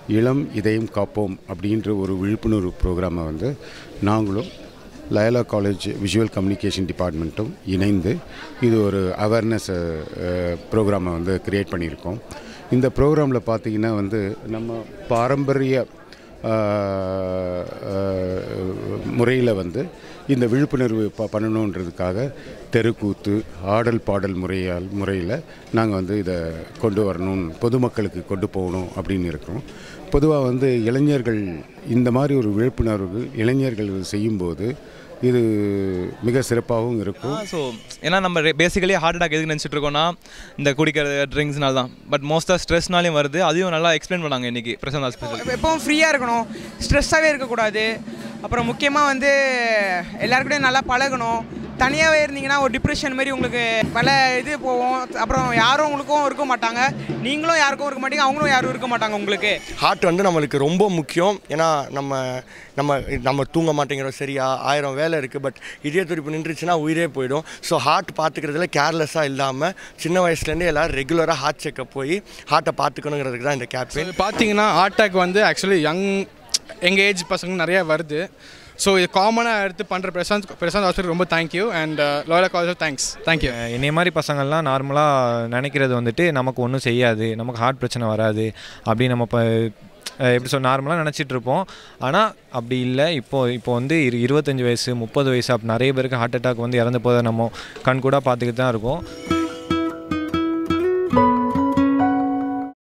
இளம் இதயம் காப்போம் அப்படின்ற ஒரு விழிப்புணர்வு ப்ரோக்ராமை வந்து நாங்களும் லயலா காலேஜ் விஷுவல் கம்யூனிகேஷன் டிபார்ட்மெண்ட்டும் இணைந்து இது ஒரு அவேர்னஸ் ப்ரோக்ராமை வந்து க்ரியேட் பண்ணியிருக்கோம் இந்த ப்ரோக்ராமில் பார்த்தீங்கன்னா வந்து நம்ம பாரம்பரிய முறையில் வந்து இந்த விழிப்புணர்வு ப பண்ணணுன்றதுக்காக தெருக்கூத்து ஆடல் பாடல் முறையால் முறையில் நாங்கள் வந்து இதை கொண்டு வரணும் பொதுமக்களுக்கு கொண்டு போகணும் அப்படின்னு இருக்கிறோம் பொதுவாக வந்து இளைஞர்கள் இந்த மாதிரி ஒரு விழிப்புணர்வு இளைஞர்கள் செய்யும்போது இது மிக சிறப்பாகவும் இருக்கும் ஸோ ஏன்னா நம்ம பேசிக்கலி ஹார்ட் அட்டாக் எதுக்கு நினச்சிட்டு இருக்கோம்னா இந்த குடிக்கிறது ட்ரிங்க்ஸ்னால தான் பட் மோஸ்ட்டாக ஸ்ட்ரெஸ்னாலையும் வருது அதையும் நல்லா எக்ஸ்பிளைன் பண்ணாங்க இன்னைக்கு பிரசாந்த் ஹாஸ்பிட்டல் எப்பவும் ஃப்ரீயாக இருக்கணும் ஸ்ட்ரெஸ்ஸாகவே இருக்கக்கூடாது அப்புறம் முக்கியமாக வந்து எல்லாருக்கூடயும் நல்லா பழகணும் தனியாகவே இருந்தீங்கன்னா ஒரு டிப்ரெஷன் மாதிரி உங்களுக்கு பல இது போவோம் அப்புறம் யாரும் உங்களுக்கும் இருக்க மாட்டாங்க நீங்களும் யாருக்கும் இருக்க மாட்டீங்க அவங்களும் யாரும் இருக்க மாட்டாங்க உங்களுக்கு ஹார்ட் வந்து நம்மளுக்கு ரொம்ப முக்கியம் ஏன்னா நம்ம நம்ம நம்ம தூங்க மாட்டேங்கிறோம் சரியா ஆயிரம் வேலை இருக்குது பட் இதய துடிப்பு நின்றுச்சுன்னா உயிரே போயிடும் ஸோ ஹார்ட் பார்த்துக்கிறதுல கேர்லெஸ்ஸாக இல்லாமல் சின்ன வயசுலேருந்தே எல்லோரும் ரெகுலராக ஹார்ட் செக்கப் போய் ஹார்ட்டை பார்த்துக்கணுங்கிறதுக்கு தான் இந்த கேம்பெயின் இது பார்த்தீங்கன்னா அட்டாக் வந்து ஆக்சுவலி யங் எங்கள் ஏஜ் பசங்க நிறைய வருது ஸோ இது காமனாக எடுத்து பண்ணுற பிரசாந்த் பிரசாந்த் ஹாஸ்பிட்டல் ரொம்ப thank you and Loyola college thanks thank you என்னைய மாதிரி பசங்கள்லாம் நார்மலாக நினைக்கிறது வந்துட்டு நமக்கு ஒன்றும் செய்யாது நமக்கு ஹார்ட் பிரச்சனை வராது அப்படி நம்ம இப்போ எப்படி சொல் நார்மலாக நினச்சிட்டு இருப்போம் ஆனால் அப்படி இல்லை இப்போது இப்போ வந்து இரு இருபத்தஞ்சி வயசு முப்பது வயசு அப்படி நிறைய பேருக்கு ஹார்ட் அட்டாக் வந்து இறந்து போதை நம்ம கண் கூட பார்த்துக்கிட்டு தான் இருக்கோம்